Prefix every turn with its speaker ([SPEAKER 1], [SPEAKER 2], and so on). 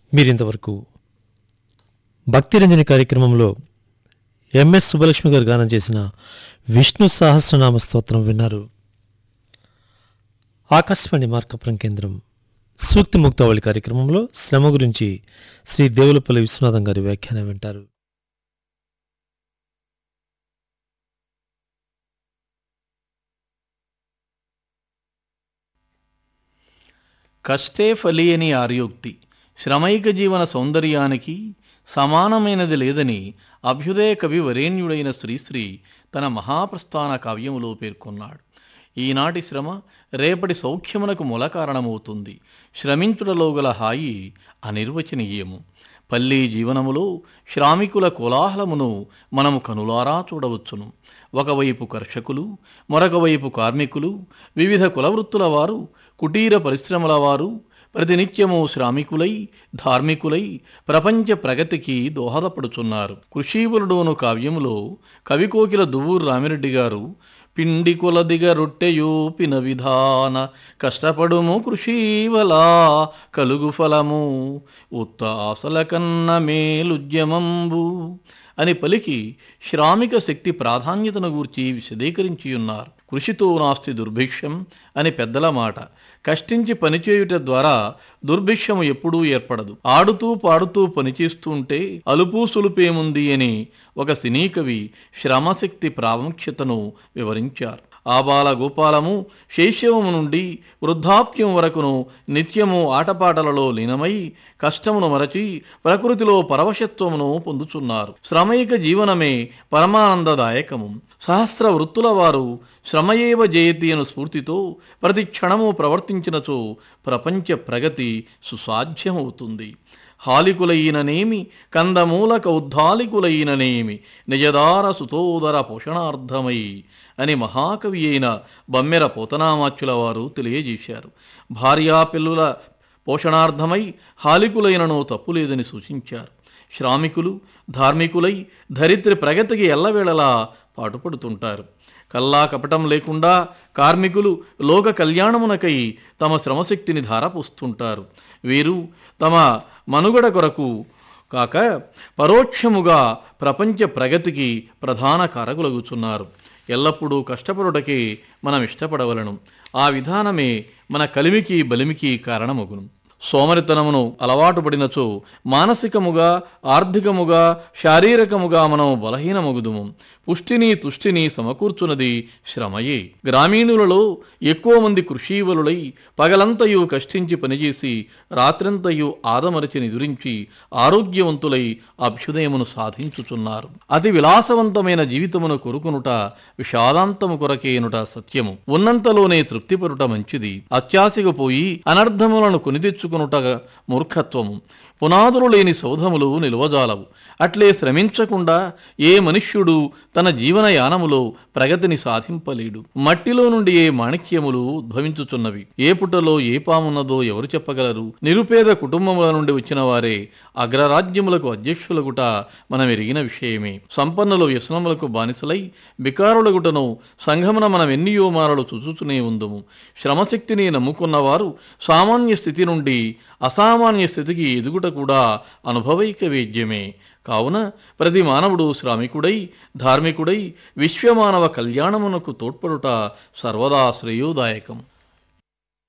[SPEAKER 1] మీరింతవరకు భక్తిరంజని కార్యక్రమంలో ఎంఎస్ సుబ్బలక్ష్మి గారు గానం చేసిన విష్ణు సహస్రనామ స్తోత్రం విన్నారు ఆకాశవాణి మార్కపురం కేంద్రం సూక్తి ముక్తావళి కార్యక్రమంలో శ్రమ గురించి శ్రీ దేవులపల్లి విశ్వనాథం గారి వ్యాఖ్యానం వింటారు
[SPEAKER 2] కష్టే ఫలియని ఆర్యోక్తి శ్రమైక జీవన సౌందర్యానికి సమానమైనది లేదని అభ్యుదయ కవి వరేణ్యుడైన శ్రీశ్రీ తన మహాప్రస్థాన కావ్యములో పేర్కొన్నాడు ఈనాటి శ్రమ రేపటి సౌఖ్యమునకు మూల కారణమవుతుంది శ్రమించుటలో గల హాయి అనిర్వచనీయము పల్లీ జీవనములో శ్రామికుల కోలాహలమును మనము కనులారా చూడవచ్చును ఒకవైపు కర్షకులు మరొక వైపు కార్మికులు వివిధ కులవృత్తుల వారు కుటీర పరిశ్రమల వారు ప్రతినిత్యము శ్రామికులై ధార్మికులై ప్రపంచ ప్రగతికి దోహదపడుచున్నారు కృషీవరుడోను కావ్యములో కవికోకిల దువ్వూరు రామిరెడ్డి గారు పిండి కొలదిగ రొట్టెయూపిన విధాన కష్టపడుము కృషీవలా కలుగు ఫలము ఉత్త ఆశల కన్న మేలుద్యమంబు అని పలికి శ్రామిక శక్తి ప్రాధాన్యతను గూర్చి విశదీకరించి ఉన్నారు కృషితో నాస్తి దుర్భిక్షం అని పెద్దల మాట కష్టించి పనిచేయుట ద్వారా దుర్భిక్షము ఎప్పుడూ ఏర్పడదు ఆడుతూ పాడుతూ పనిచేస్తుంటే అలుపు సులుపేముంది అని ఒక సినీ కవి శ్రమశక్తి ప్రాముఖ్యతను వివరించారు ఆబాల గోపాలము శైశవము నుండి వృద్ధాప్యం వరకును నిత్యము ఆటపాటలలో లీనమై కష్టమును మరచి ప్రకృతిలో పరవశత్వమును పొందుచున్నారు శ్రమైక జీవనమే పరమానందదాయకము సహస్ర వృత్తుల వారు శ్రమయేవ జయతి అను స్ఫూర్తితో ప్రతి క్షణము ప్రవర్తించినచో ప్రపంచ ప్రగతి సుసాధ్యమవుతుంది హాలికులైననేమి కందమూలక ఉద్ధాలికులైననేమి నిజదార సుతోదర పోషణార్థమై అని మహాకవి అయిన బమ్మెర పోతనామాచ్యుల వారు తెలియజేశారు భార్యా పిల్లుల పోషణార్థమై హాలికులైనను తప్పులేదని సూచించారు శ్రామికులు ధార్మికులై ధరిత్రి ప్రగతికి ఎల్లవేళలా పాటుపడుతుంటారు కల్లా కపటం లేకుండా కార్మికులు లోక కళ్యాణమునకై తమ శ్రమశక్తిని ధారపోస్తుంటారు వీరు తమ మనుగడ కొరకు కాక పరోక్షముగా ప్రపంచ ప్రగతికి ప్రధాన కారకులగుచున్నారు ఎల్లప్పుడూ కష్టపడుటకే మనం ఇష్టపడవలను ఆ విధానమే మన కలిమికి బలిమికి కారణమగును సోమరితనమును అలవాటు పడినచో మానసికముగా ఆర్థికముగా శారీరకముగా మనం బలహీనమగుదుము పుష్టిని తుష్టిని సమకూర్చున్నది శ్రమయే గ్రామీణులలో ఎక్కువ మంది కృషీవలులై పగలంతయు కష్టించి పనిచేసి రాత్రంతయు ఆదమరచి నిదురించి ఆరోగ్యవంతులై అభ్యుదయమును సాధించుచున్నారు అతి విలాసవంతమైన జీవితమును కొరుకునుట విషాదాంతము కొరకేనుట సత్యము ఉన్నంతలోనే తృప్తిపరుట మంచిది అత్యాశకు పోయి అనర్థములను కొనితెచ్చుకునుట మూర్ఖత్వము పునాదులు లేని సౌధములు నిల్వజాలవు అట్లే శ్రమించకుండా ఏ మనుష్యుడు తన జీవనయానములో ప్రగతిని సాధింపలేడు మట్టిలో నుండి ఏ మాణిక్యములు ఉద్భవించుచున్నవి ఏ పుటలో ఏ పామున్నదో ఎవరు చెప్పగలరు నిరుపేద కుటుంబముల నుండి వచ్చిన వారే అగ్రరాజ్యములకు అధ్యక్షులగుట మనం ఎరిగిన విషయమే సంపన్నులు వ్యసనములకు బానిసలై బికారులగుటను సంఘమున మనం ఎన్నియో మారలు చూచుతూనే ఉందము శ్రమశక్తిని నమ్ముకున్నవారు సామాన్య స్థితి నుండి అసామాన్య స్థితికి ఎదుగుట కూడా అనుభవైక వేద్యమే కావున ప్రతి మానవుడు శ్రామికుడై ధార్మికుడై విశ్వమానవ కళ్యాణమునకు తోడ్పడుట సర్వదా శ్రేయోదాయకం